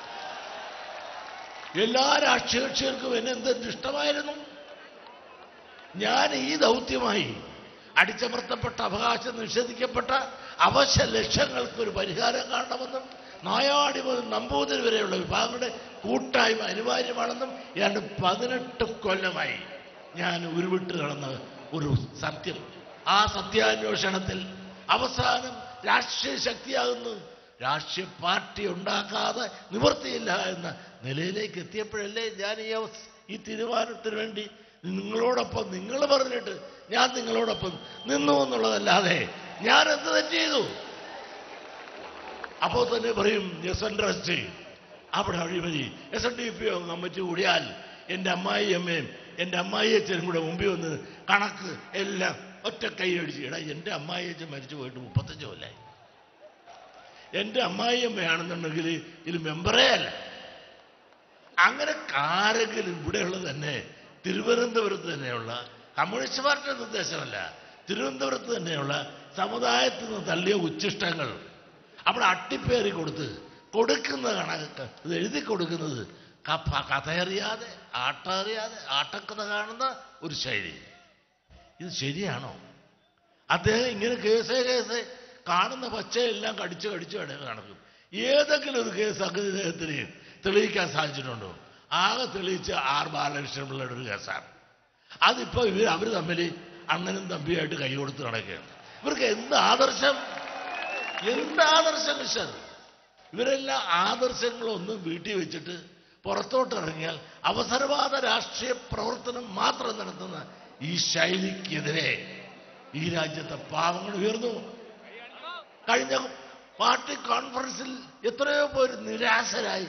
എല്ലാ രാഷ്ട്രീയ കക്ഷികൾക്കും എന്നെ എന്തെന്ത് ഇഷ്ടമായിരുന്നു ഞാൻ ഈ ദൗത്യമായി അടിച്ചമർത്തപ്പെട്ട അവകാശം നിഷേധിക്കപ്പെട്ട അവശ്യ ലക്ഷ്യങ്ങൾക്ക് ഒരു പരിഹാരം കാണണമെന്നും നായാടി മുതൽ നമ്പൂതിരി വരെയുള്ള വിഭാഗങ്ങളുടെ കൂട്ടായ്മ അനിവാര്യമാണെന്നും ഏതാണ്ട് പതിനെട്ട് കൊല്ലമായി ഞാൻ ഉരുവിട്ട് നടന്ന ഒരു സത്യം ആ സത്യാന്വേഷണത്തിൽ അവസാനം രാഷ്ട്രീയ ശക്തിയാകുന്നു രാഷ്ട്രീയ പാർട്ടി ഉണ്ടാക്കാതെ നിവൃത്തിയില്ല എന്ന നിലയിലേക്ക് എത്തിയപ്പോഴല്ലേ ഞാൻ ഈ അവസ് ഈ തീരുമാനത്തിന് വേണ്ടി നിങ്ങളോടൊപ്പം നിങ്ങൾ പറഞ്ഞിട്ട് ഞാൻ നിങ്ങളോടൊപ്പം നിന്നു എന്നുള്ളതല്ലാതെ ഞാൻ എന്ത് തെറ്റ് ചെയ്തു അപ്പോൾ തന്നെ പറയും എസ് എൻ ട്രസ്റ്റ് അവിടെ അഴിമതി S N D P committee കൂടിയാൽ എൻ്റെ അമ്മായി അമ്മയും എൻ്റെ അമ്മായി അച്ഛനും കൂടെ മുമ്പിൽ വന്ന് കണക്ക് എല്ലാം ഒറ്റ കൈ അടിച്ച് എടാ എൻ്റെ അമ്മായി അച്ഛൻ മരിച്ചു പോയിട്ട് മുപ്പത്തഞ്ച് കൊല്ലായി എൻ്റെ അമ്മായി അമ്മയാണെന്നുണ്ടെങ്കിൽ ഇതിൽ മെമ്പറേ അല്ല അങ്ങനെ ആരെങ്കിലും ഇവിടെയുള്ള തന്നെ തിരുവനന്തപുരത്ത് തന്നെയുള്ള കമ്മ്യൂണിസ്റ്റ് പാർട്ടിയുടെ നിർദ്ദേശമല്ല തിരുവനന്തപുരത്ത് തന്നെയുള്ള സമുദായത്തിൽ നിന്ന് തള്ളിയ ഉച്ചിഷ്ടങ്ങൾ അവിടെ അട്ടിപ്പേറി കൊടുത്ത് കൊടുക്കുന്ന കണക്ക് ഇത് എഴുതി കൊടുക്കുന്നത് കപ്പ കഥയറിയാതെ ആട്ടറിയാതെ ആട്ടക്കഥ കാണുന്ന ഒരു ശൈലി ഇത് ശരിയാണോ അദ്ദേഹം ഇങ്ങനെ കേസേ കേസേ കാണുന്ന പച്ചയെല്ലാം കടിച്ച് കടിച്ച് കടന്ന് നടക്കും ഏതെങ്കിലും ഒരു കേസ് അദ്ദേഹത്തിന് തെളിയിക്കാൻ സാധിച്ചിട്ടുണ്ടോ ആകെ തെളിയിച്ച ആർ ബാലകൃഷ്ണൻ പിള്ളയുടെ ഒരു കേസാണ് അതിപ്പോ ഇവർ അവർ തമ്മിൽ അണ്ണനും തമ്പിയായിട്ട് കൈ കൊടുത്ത് നടക്കുകയാണ് ഇവർക്ക് എന്ത് ആദർശം എന്ത് ആദർശം മിസ്റ്റർ ഇവരെല്ലാം ആദർശങ്ങളൊന്നും വീട്ടിൽ വെച്ചിട്ട് പുറത്തോട്ടിറങ്ങിയാൽ അവസരവാദ രാഷ്ട്രീയ പ്രവർത്തനം മാത്രം നടത്തുന്ന ഈ ശൈലിക്കെതിരെ ഈ രാജ്യത്തെ പാവങ്ങൾ ഉയർന്നു കഴിഞ്ഞ പാർട്ടി കോൺഫറൻസിൽ എത്രയോ പേര് നിരാശരായി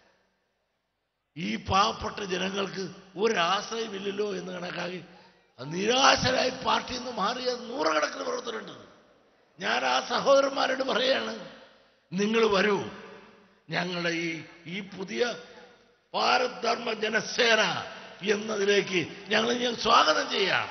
ഈ പാവപ്പെട്ട ജനങ്ങൾക്ക് ഒരാശ്രയമില്ലല്ലോ എന്ന് കണക്കാക്കി നിരാശരായി പാർട്ടിയിൽ നിന്ന് മാറിയ നൂറുകണക്കിന് പ്രവർത്തനമുണ്ട് ഞാൻ ആ സഹോദരന്മാരോട് പറയാണ് നിങ്ങൾ വരൂ ഞങ്ങളുടെ ഈ ഈ പുതിയ ഭാരത് ധർമ്മ ജനസേന എന്നതിലേക്ക് ഞങ്ങൾ ഞാൻ സ്വാഗതം ചെയ്യാം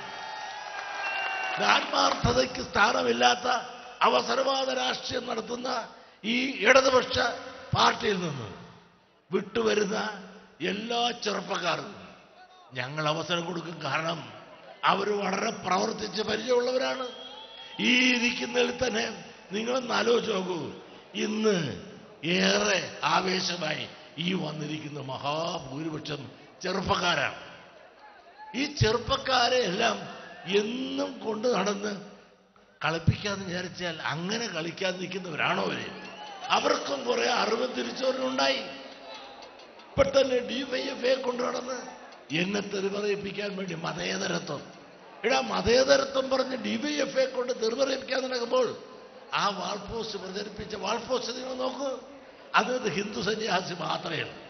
ആത്മാർത്ഥതയ്ക്ക് സ്ഥാനമില്ലാത്ത അവസരവാദ രാഷ്ട്രീയം നടത്തുന്ന ഈ ഇടതുപക്ഷ പാർട്ടിയിൽ നിന്ന് വിട്ടുവരുന്ന എല്ലാ ചെറുപ്പക്കാർക്കും ഞങ്ങൾ അവസരം കൊടുക്കും കാരണം അവർ വളരെ പ്രവർത്തിച്ച് പരിചയമുള്ളവരാണ് ഈ ഇരിക്കുന്നതിൽ തന്നെ നിങ്ങളൊന്ന് ആലോചിച്ച് നോക്കൂ ഇന്ന് ഏറെ ആവേശമായി ഈ വന്നിരിക്കുന്ന മഹാഭൂരിപക്ഷം ചെറുപ്പക്കാരാണ് ഈ ചെറുപ്പക്കാരെ എല്ലാം എന്നും കൊണ്ട് നടന്ന് കളിപ്പിക്കാന്ന് വിചാരിച്ചാൽ അങ്ങനെ കളിക്കാൻ നിൽക്കുന്നവരാണോ അവര് അവർക്കും കുറെ അറിവ് തിരിച്ചവരുണ്ടായി ഇപ്പൊ തന്നെ ഡിവൈഎഫ്ഐ കൊണ്ടു നടന്ന് എന്നെ തെറിപറയിപ്പിക്കാൻ വേണ്ടി മതേതരത്വം എടാ മതേതരത്വം പറഞ്ഞ് ഡിവൈഎഫ്ഐ കൊണ്ട് തെറിപറയിപ്പിക്കാൻ നടക്കുമ്പോൾ ആ വാൾപോസ്റ്റ് പ്രചരിപ്പിച്ച വാൾപോസ്റ്റ് നിങ്ങൾ നോക്കൂ അത് ഹിന്ദു സന്യാസി മാത്രമേ ഉള്ളൂ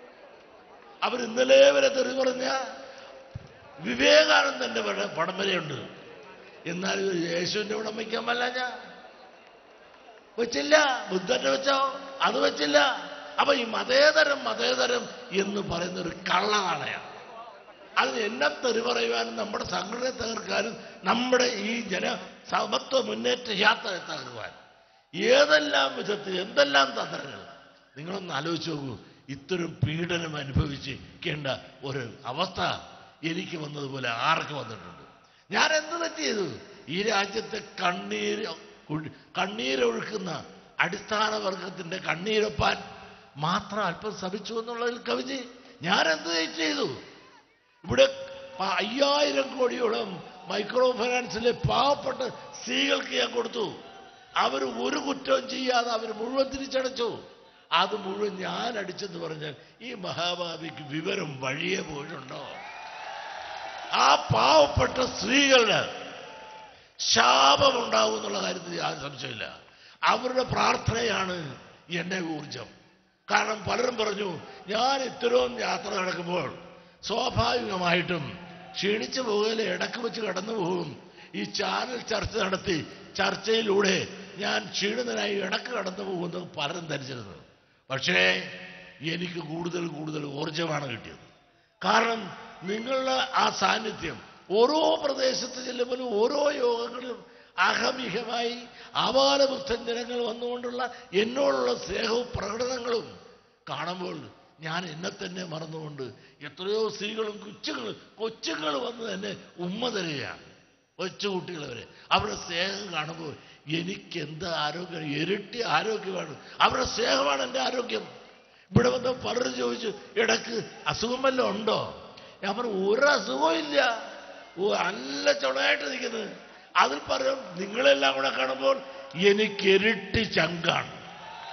അവർ ഇന്നലെ വരെ തെറി പറഞ്ഞ വിവേകാനന്ദന്റെ പട- പടം വരെയുണ്ട് എന്നാൽ ഇത് യേശുവിന്റെ പടം വയ്ക്കാൻ പറ്റില്ല ഞാൻ വെച്ചില്ല ബുദ്ധന്റെ വെച്ചോ അത് വെച്ചില്ല അപ്പൊ ഈ മതേതരം മതേതരം എന്ന് പറയുന്ന ഒരു കള്ളനാണയാണ് അത് എന്നെ തെറി പറയുവാനും നമ്മുടെ സംഘടനയെ തകർക്കാനും നമ്മുടെ ഈ ജന സമത്വ മുന്നേറ്റ യാത്രയെ തകർക്കുവാൻ ഏതെല്ലാം വിധത്തിൽ എന്തെല്ലാം തന്ത്രങ്ങൾ നിങ്ങളൊന്ന് ആലോചിച്ച് നോക്കൂ ഇത്തരം പീഡനം അനുഭവിച്ചിരിക്കേണ്ട ഒരു അവസ്ഥ എനിക്ക് വന്നതുപോലെ ആർക്ക് വന്നിട്ടുണ്ട് ഞാൻ എന്ത് തെറ്റ് ചെയ്തു ഈ രാജ്യത്തെ കണ്ണീര് കുഴി- കണ്ണീരൊഴുക്കുന്ന അടിസ്ഥാന വർഗത്തിന്റെ കണ്ണീരൊപ്പാൻ മാത്രം അല്പം ശ്രമിച്ചു എന്നുള്ളതിൽ കവിഞ്ഞ് ഞാൻ എന്ത് തെറ്റ് ചെയ്തു ഇവിടെ പ- അയ്യായിരം കോടിയോളം മൈക്രോ ഫൈനാൻസിലെ പാവപ്പെട്ട സ്ത്രീകൾക്ക് ഞാൻ കൊടുത്തു അവർ ഒരു കുറ്റവും ചെയ്യാതെ അവർ മുഴുവൻ തിരിച്ചടച്ചു അത് മുഴുവൻ ഞാൻ അടിച്ചെന്ന് പറഞ്ഞാൽ ഈ മഹാഭാവിക്ക് വിവരം വഴിയെ പോയിട്ടുണ്ടോ ആ പാവപ്പെട്ട സ്ത്രീകളുടെ ശാപമുണ്ടാവും എന്നുള്ള കാര്യത്തിൽ യാതൊരു സംശയമില്ല അവരുടെ പ്രാർത്ഥനയാണ് എന്നെ ഊർജം കാരണം പലരും പറഞ്ഞു ഞാൻ ഇത്തരവും യാത്ര നടക്കുമ്പോൾ സ്വാഭാവികമായിട്ടും ക്ഷീണിച്ചു പോകുകയില്ല ഇടക്ക് വെച്ച് കടന്നു പോകും ഈ ചാനൽ ചർച്ച നടത്തി ചർച്ചയിലൂടെ ഞാൻ ക്ഷീണിതനായി ഇടക്ക് കടന്നു പോകുമെന്ന് പലരും ധരിച്ചിരുന്നു പക്ഷേ എനിക്ക് കൂടുതൽ കൂടുതൽ ഊർജമാണ് കിട്ടിയത് കാരണം നിങ്ങളുടെ ആ സാന്നിധ്യം ഓരോ പ്രദേശത്ത് ചെല്ലുമ്പോഴും ഓരോ യോഗങ്ങളിലും അഹമിഹമായി ആപാലവൃദ്ധൻ ജനങ്ങൾ വന്നുകൊണ്ടുള്ള എന്നോടുള്ള സ്നേഹവും പ്രകടനങ്ങളും കാണുമ്പോൾ ഞാൻ എന്നെ തന്നെ മറന്നുകൊണ്ട് എത്രയോ സ്ത്രീകളും കൊച്ചുങ്ങളും കൊച്ചുങ്ങൾ വന്ന് തന്നെ ഉമ്മ തരികയാണ് കൊച്ചുകുട്ടികൾ വരെ അവരുടെ സ്നേഹം കാണുമ്പോൾ എനിക്ക് എന്ത് ആരോഗ്യം ഇരട്ടി ആരോഗ്യമാണ് അവരുടെ സ്നേഹമാണ് എൻ്റെ ആരോഗ്യം ഇവിടെ വന്ന് പലരും ചോദിച്ചു ഇടക്ക് അസുഖം വല്ലതും ഉണ്ടോ ഞാൻ പറഞ്ഞു ഒരു അസുഖവും ഇല്ല ഓ നല്ല ചുണയായിട്ട് നിൽക്കുന്നത് അതിൽ പറയും നിങ്ങളെല്ലാം കൂടെ കാണുമ്പോൾ എനിക്ക് ഇരട്ടി ചങ്കാണ്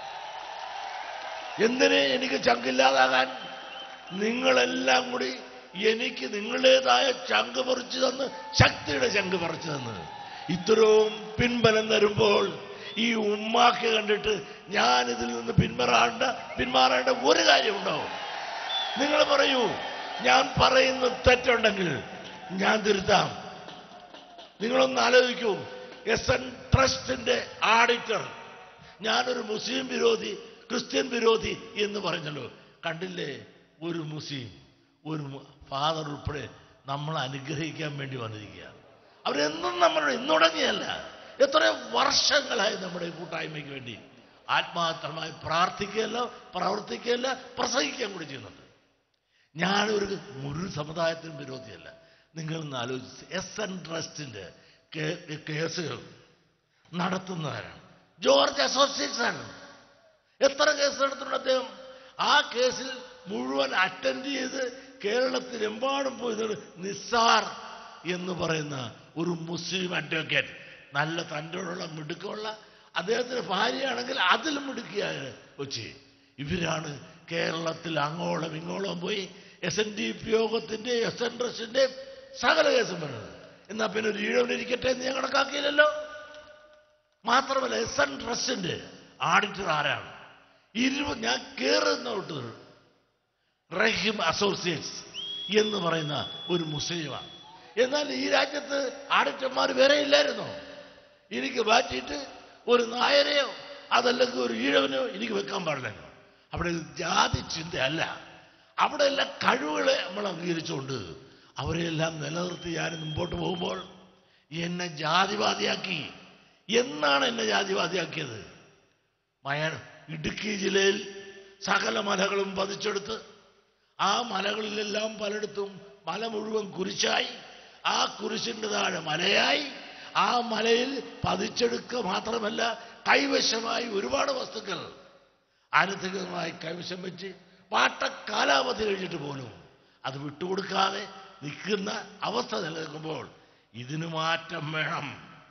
എന്തിന് എനിക്ക് ചങ്കില്ലാതാകാൻ നിങ്ങളെല്ലാം കൂടി എനിക്ക് നിങ്ങളുടേതായ ചങ്ക് പറിച്ചു തന്ന് ശക്തിയുടെ ചങ്ക് പറിച്ചു തന്ന് ഇത്രയും പിൻബലം തരുമ്പോൾ ഈ ഉമ്മാക്ക് കണ്ടിട്ട് ഞാൻ ഇതിൽ നിന്ന് പിന്മാറേണ്ട പിന്മാറേണ്ട ഒരു കാര്യമുണ്ടോ നിങ്ങൾ പറയൂ ഞാൻ പറയുന്ന തെറ്റുണ്ടെങ്കിൽ ഞാൻ തിരുത്താം നിങ്ങളൊന്ന് ആലോചിക്കൂ എസ് എൻ ട്രസ്റ്റിന്റെ ആഡിറ്റർ ഞാനൊരു മുസ്ലിം വിരോധി ക്രിസ്ത്യൻ വിരോധി എന്ന് പറഞ്ഞല്ലോ കണ്ടില്ലേ ഒരു മുസ്ലിം ഒരു ഫാദർ ഉൾപ്പെടെ നമ്മൾ അനുഗ്രഹിക്കാൻ വേണ്ടി വന്നിരിക്കുക അവരെന്നും നമ്മൾ ഇന്നുടങ്ങിയല്ല എത്രയോ വർഷങ്ങളായി നമ്മുടെ ഈ കൂട്ടായ്മയ്ക്ക് വേണ്ടി ആത്മാർത്ഥമായി പ്രാർത്ഥിക്കുകയല്ല പ്രവർത്തിക്കുകയല്ല പ്രസംഗിക്കാൻ കൂടി ചെയ്യുന്നുണ്ട് ഞാനൊരു മുഴു സമുദായത്തിനും വിരോധിയല്ല നിങ്ങൾ ഒന്ന് ആലോചിച്ച് എസ് എൻ ട്രസ്റ്റിന്റെ കേ- കേസുകൾ നടത്തുന്നവരാണ് ജോർജ് അസോസിയേറ്റ്സ് ആണ് എത്ര കേസ് നടത്തുന്നുണ്ട് അദ്ദേഹം ആ കേസിൽ മുഴുവൻ അറ്റൻഡ് ചെയ്ത് കേരളത്തിലെമ്പാടും പോയത് നിസാർ എന്ന് പറയുന്ന ഒരു മുസ്ലിം അഡ്വക്കേറ്റ് നല്ല തൻ്റെയുള്ള മിടുക്കമുള്ള അദ്ദേഹത്തിന് ഭാര്യയാണെങ്കിൽ അതിലും മിടുക്കിയായ കൊച്ചി ഇവരാണ് കേരളത്തിൽ അങ്ങോളം ഇങ്ങോളം പോയി എസ് എൻ ഡി പി യോഗത്തിന്റെ എസ് എൻ ട്രസ്റ്റിന്റെ സകല കേസും വരുന്നത് എന്നാ പിന്നെ ഒരു ഈഴവനിരിക്കട്ടെ എന്ന് ഞാൻ കണക്കാക്കിയില്ലല്ലോ മാത്രമല്ല എസ് എൻ ട്രസ്റ്റിന്റെ ആഡിറ്റർ ആരാണ് ഇരുപത് ഞാൻ കയറുന്ന തൊട്ട് റഹിം അസോസിയേറ്റ്സ് എന്ന് പറയുന്ന ഒരു മുസ്ലിമാണ് എന്നാൽ ഈ രാജ്യത്ത് ആഡിറ്റർമാർ വേറെ ഇല്ലായിരുന്നോ എനിക്ക് മാറ്റിയിട്ട് ഒരു നായരെയോ അതല്ലെങ്കിൽ ഒരു ഈഴവനെയോ എനിക്ക് വെക്കാൻ പാടില്ലല്ലോ അവിടെ ജാതി ചിന്തയല്ല അവിടെ എല്ലാം കഴിവുകളെ നമ്മൾ അംഗീകരിച്ചുകൊണ്ട് അവരെല്ലാം നിലനിർത്തി ഞാൻ മുമ്പോട്ട് പോകുമ്പോൾ എന്നെ ജാതിവാദിയാക്കി എന്നാണ് എന്നെ ജാതിവാദിയാക്കിയത് മയ ഇടുക്കി ജില്ലയിൽ സകല മലകളും പതിച്ചെടുത്ത് ആ മലകളിലെല്ലാം പലയിടത്തും മല മുഴുവൻ കുരിശായി ആ കുരിശിൻ്റെ താഴെ മലയായി ആ മലയിൽ പതിച്ചെടുക്കുക മാത്രമല്ല കൈവശമായി ഒരുപാട് വസ്തുക്കൾ അനധികൃതമായി കൈവശം വെച്ച് പാട്ട കാലാവധി കഴിഞ്ഞിട്ട് പോലും അത് വിട്ടുകൊടുക്കാതെ നിൽക്കുന്ന അവസ്ഥ നിലനിൽക്കുമ്പോൾ ഇതിന് മാറ്റം വേണം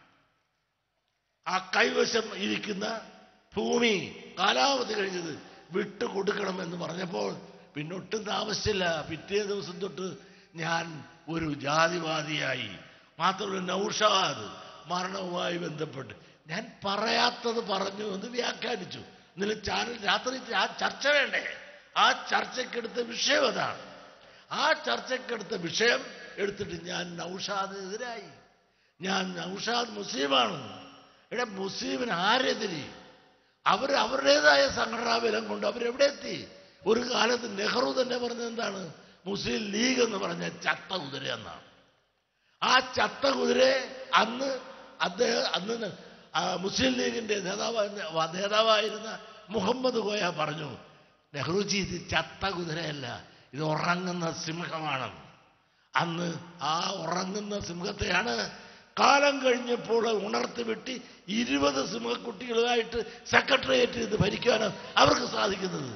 ആ കൈവശം ഇരിക്കുന്ന ഭൂമി കാലാവധി കഴിഞ്ഞത് വിട്ടുകൊടുക്കണം എന്ന് പറഞ്ഞപ്പോൾ പിന്നൊട്ടും താമസിച്ചില്ല പിറ്റേ ദിവസം തൊട്ട് ഞാൻ ഒരു ജാതിവാദിയായി മാത്രമല്ല നൗഷാദ് മരണവുമായി ബന്ധപ്പെട്ട് ഞാൻ പറയാത്തത് പറഞ്ഞു എന്ന് വ്യാഖ്യാനിച്ചു ഇന്നലെ ചാനൽ രാത്രി ആ ചർച്ച വേണ്ടേ ആ ചർച്ചയ്ക്കെടുത്ത വിഷയം അതാണ് ആ ചർച്ചയ്ക്കെടുത്ത വിഷയം എടുത്തിട്ട് ഞാൻ നൗഷാദിനെതിരായി ഞാൻ നൗഷാദ് മുസ്ലിമാണ് ഇവിടെ മുസ്ലിമിന് ആരെതിരി അവർ അവരുടേതായ സംഘടനാ ബലം കൊണ്ട് അവരെവിടെ എത്തി ഒരു കാലത്ത് നെഹ്റു തന്നെ പറഞ്ഞത് എന്താണ് മുസ്ലിം ലീഗ് എന്ന് പറഞ്ഞ ചത്ത കുതിര എന്നാണ് ആ ചത്ത കുതിരയെ അന്ന് അദ്ദേഹം അന്ന് ആ മുസ്ലിം ലീഗിന്റെ നേതാവ് നേതാവായിരുന്ന മുഹമ്മദ് കോയ പറഞ്ഞു നെഹ്റുജി ഇത് ചത്ത കുതിരയല്ല ഇത് ഉറങ്ങുന്ന സിംഹമാണ് അന്ന് ആ ഉറങ്ങുന്ന സിംഹത്തെയാണ് കാലം കഴിഞ്ഞപ്പോൾ ഉണർത്തി വെട്ടി ഇരുപത് സിംഹക്കുട്ടികളുമായിട്ട് സെക്രട്ടേറിയറ്റ് ഇത് ഭരിക്കാണ് അവർക്ക് സാധിക്കുന്നത്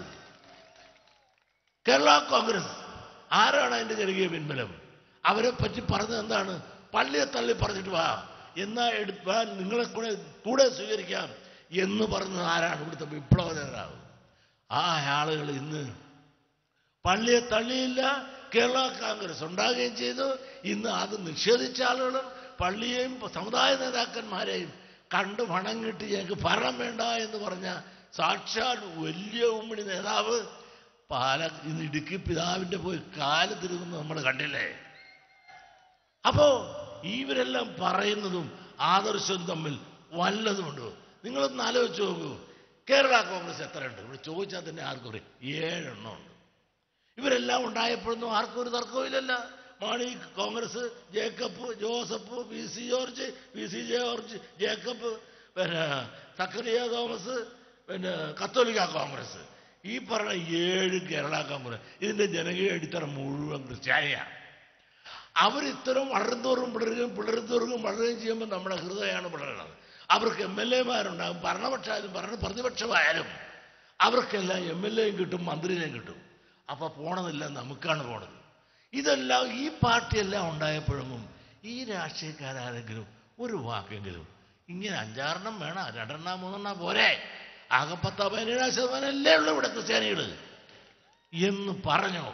കേരള കോൺഗ്രസ് ആരാണ് അതിന്റെ ജനകീയ പിൻബലം അവരെ പറ്റി പറഞ്ഞത് എന്താണ് പള്ളിയെ തള്ളി പറഞ്ഞിട്ട് വാ എന്നാ എടുപ്പാൻ നിങ്ങളെ കൂടെ കൂടെ സ്വീകരിക്കാം എന്ന് പറഞ്ഞത് ആരാണ് ഇവിടുത്തെ വിപ്ലവ നേതാവ് ആ ആളുകൾ ഇന്ന് പള്ളിയെ തള്ളിയില്ല കേരള കോൺഗ്രസ് ഉണ്ടാകുകയും ചെയ്തു ഇന്ന് അത് നിഷേധിച്ച ആളുകളും പള്ളിയെയും സമുദായ നേതാക്കന്മാരെയും കണ്ടു വണങ്ങിട്ട് ഞങ്ങൾക്ക് ഭരണം വേണ്ട എന്ന് പറഞ്ഞ സാക്ഷാൽ വലിയ ഉമ്മണി നേതാവ് പാല ഇന്ന് ഇടുക്കി പിതാവിന്റെ പോയി കാല് തിരുകുന്നത് നമ്മൾ കണ്ടില്ലേ അപ്പോ ഇവരെല്ലാം പറയുന്നതും ആദർശവും തമ്മിൽ വല്ലതുമുണ്ടോ നിങ്ങളൊന്ന് ആലോചിച്ച് നോക്കൂ കേരള കോൺഗ്രസ് എത്രയുണ്ട് ഇവിടെ ചോദിച്ചാൽ തന്നെ ആർക്കും അറിയാം ഏഴെണ്ണം ഉണ്ട് ഇവരെല്ലാം ഉണ്ടായപ്പോഴൊന്നും ആർക്കും ഒരു തർക്കവുമില്ലല്ല Mani Congress Jacob Joseph P C George P C George Jacob പിന്നെ സക്കറിയ തോമസ് പിന്നെ കത്തോലിക്ക കോൺഗ്രസ് ഈ പറഞ്ഞ ഏഴ് കേരള കോൺഗ്രസ് ഇതിന്റെ ജനകീയ അടിത്തറ മുഴുവൻ ക്രിസ്ത്യാനിയാണ് അവരിത്തരം വളർന്നോറും പിളരുകയും പിളരുന്നോറും വളരുകയും ചെയ്യുമ്പോൾ നമ്മുടെ ഹൃദയമാണ് പിളരുന്നത് അവർക്ക് എം എൽ എമാരുണ്ടാകും ഭരണപക്ഷമായാലും ഭരണ പ്രതിപക്ഷമായാലും അവർക്കെല്ലാം എം എൽ എയും കിട്ടും മന്ത്രിനെയും കിട്ടും അപ്പൊ പോണതെല്ലാം നമുക്കാണ് പോണത് ഇതെല്ലാം ഈ പാർട്ടിയെല്ലാം ഉണ്ടായപ്പോഴൊന്നും ഈ രാഷ്ട്രീയക്കാരാരെങ്കിലും ഒരു വാക്കെങ്കിലും ഇങ്ങനെ അഞ്ചാറെണ്ണം വേണം രണ്ടെണ്ണം മൂന്നെണ്ണം പോരെ ആകെ പത്താ പതിനേഴാം ശതമാനം അല്ലേ ഉള്ളൂ ഇവിടെ ക്രിസ്ത്യാനികൾ എന്ന് പറഞ്ഞോ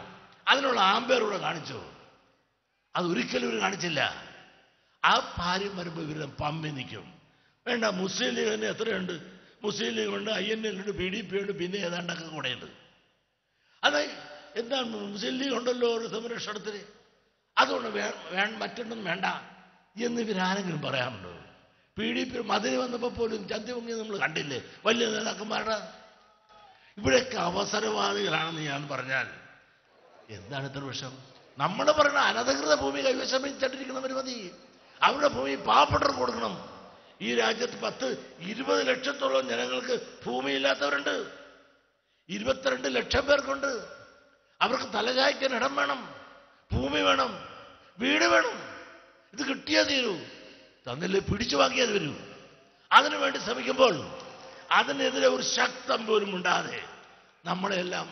അതിനുള്ള ആമ്പയർ ഇവിടെ കാണിച്ചു അത് ഒരിക്കലും ഇവർ കാണിച്ചില്ല ആ ഭാര്യം വരുമ്പോൾ ഇവരുടെ പമ്പി നിൽക്കും വേണ്ട മുസ്ലിം ലീഗ് തന്നെ എത്രയുണ്ട് മുസ്ലിം ലീഗ് ഉണ്ട് ഐ എൻ എൽ ഉണ്ട് പി ഡി പി ഉണ്ട് പിന്നെ ഏതാണ്ടൊക്കെ കൂടെയുണ്ട് അത് എന്താണ് മുസ്ലിം ലീഗ് ഉണ്ടല്ലോ ഒരു സംരക്ഷണത്തിന് അതുകൊണ്ട് വേ വേ മറ്റൊന്നും വേണ്ട എന്ന് ഇവരാരെങ്കിലും പറയാറുണ്ടോ പി ഡി പി മതിരി വന്നപ്പോൾ പോലും ചന്തിമുങ്ങി നമ്മൾ കണ്ടില്ലേ വലിയ നേതാക്കന്മാരുടെ ഇവിടെയൊക്കെ അവസരവാദികളാണെന്ന് ഞാൻ പറഞ്ഞാൽ എന്താണ് ഇത്ര വിഷം നമ്മൾ പറയുന്ന അനധികൃത ഭൂമി കൈവശം വെച്ചിട്ടിരിക്കുന്നവർ മതി അവരുടെ ഭൂമി പാവപ്പെട്ടവർക്ക് കൊടുക്കണം ഈ രാജ്യത്ത് പത്ത് ഇരുപത് ലക്ഷത്തോളം ജനങ്ങൾക്ക് ഭൂമിയില്ലാത്തവരുണ്ട് ഇരുപത്തിരണ്ട് ലക്ഷം പേർക്കുണ്ട് അവർക്ക് തലചായ്ക്കാൻ ഇടം വേണം ഭൂമി വേണം വീട് വേണം ഇത് കിട്ടിയേ തീരൂ തന്നില്ലേ പിടിച്ചു വാങ്ങിയത് വരൂ അതിനുവേണ്ടി ശ്രമിക്കുമ്പോൾ അതിനെതിരെ ഒരു ശക്തം പോലും ഉണ്ടാതെ നമ്മളെല്ലാം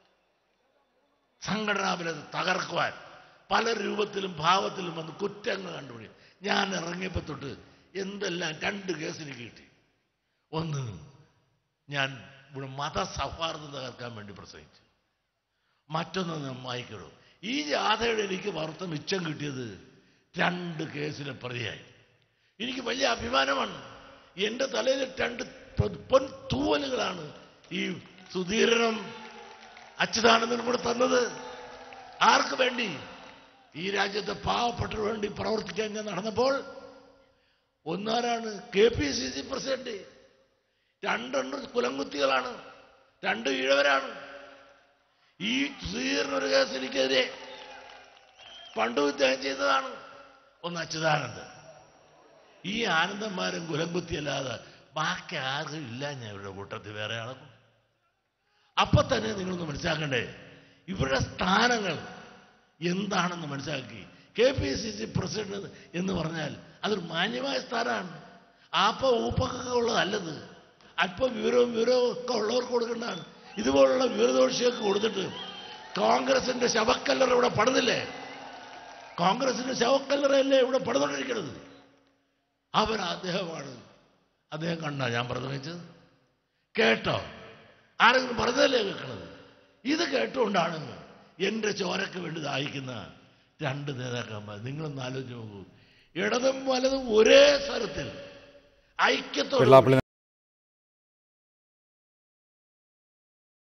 സംഘടനാപരത തകർക്കുവാൻ പല രൂപത്തിലും ഭാവത്തിലും വന്ന് കുറ്റങ്ങൾ കണ്ടുപിടി ഞാൻ ഇറങ്ങിയപ്പോൾ തൊട്ട് എന്തെല്ലാം രണ്ട് കേസിന് കിട്ടി ഒന്ന് ഞാൻ ഇവിടെ മതസൗഹാർദ്ദം തകർക്കാൻ വേണ്ടി പ്രസംഗിച്ചു മറ്റൊന്ന് ഞാൻ വായിക്കണു ഈ ജാഥയുടെ എനിക്ക് വാർത്ത മിച്ചം കിട്ടിയത് രണ്ട് കേസിലെ പ്രതിയായി എനിക്ക് വലിയ അഭിമാനമാണ് എൻ്റെ തലയിൽ രണ്ട് പൊ- പൊൻ തൂവലുകളാണ് ഈ സുധീരനും അച്യുതാനന്ദനും കൂടെ തന്നത് ആർക്ക് വേണ്ടി ഈ രാജ്യത്തെ പാവപ്പെട്ടവർക്ക് വേണ്ടി പ്രവർത്തിക്കാൻ ഞാൻ നടന്നപ്പോൾ ഒന്നാരാണ് K P C C president രണ്ടെണ്ണം കുലംകുത്തികളാണ് രണ്ട് ഈഴവരാണ് ഈ സുധീറിനൊരു കേസ് എനിക്കെതിരെ പണ്ട് ഇദ്ദേഹം ചെയ്തതാണ് ഒന്ന് അച്യുതാനന്ദൻ ഈ ആനന്ദന്മാരും കുലംകുത്തിയല്ലാതെ ബാക്കി ആർക്കും ഇല്ല ഞാൻ ഇവരുടെ കൂട്ടത്തിൽ വേറെ ആളെക്കും അപ്പൊ തന്നെ നിങ്ങളൊന്ന് മനസ്സിലാക്കണ്ടേ ഇവരുടെ സ്ഥാനങ്ങൾ എന്താണെന്ന് മനസ്സിലാക്കി K P C C president എന്ന് പറഞ്ഞാൽ അതൊരു മാന്യമായ സ്ഥാനമാണ് ആപ്പ ഊപ്പൊക്കെ ഉള്ളതല്ലത് അല്പം വിവരവും വിവരവും ഒക്കെ ഉള്ളവർക്ക് കൊടുക്കേണ്ടതാണ് ഇതുപോലുള്ള വിവരദോഷിയൊക്കെ കൊടുത്തിട്ട് കോൺഗ്രസിന്റെ ശവക്കല്ലറ ഇവിടെ പണിതില്ലേ കോൺഗ്രസിന്റെ ശവക്കല്ലറയല്ലേ ഇവിടെ പണിതുകൊണ്ടിരിക്കുന്നത് അവൻ അദ്ദേഹമാണ് അദ്ദേഹം കണ്ട ഞാൻ പ്രസംഗിച്ചത് കേട്ടോ ആരെങ്കിലും പറഞ്ഞതല്ലേ കേൾക്കണത് ഇത് കേട്ടുകൊണ്ടാണ് എൻ്റെ ചോരക്ക് വേണ്ടി ദാഹിക്കുന്ന രണ്ട് നേതാക്കന്മാർ നിങ്ങളൊന്ന് ആലോചിച്ച് നോക്കൂ ഇടതും വലതും ഒരേ സ്ഥലത്തിൽ ഐക്യത്തോടെ വെള്ളാപ്പള്ളി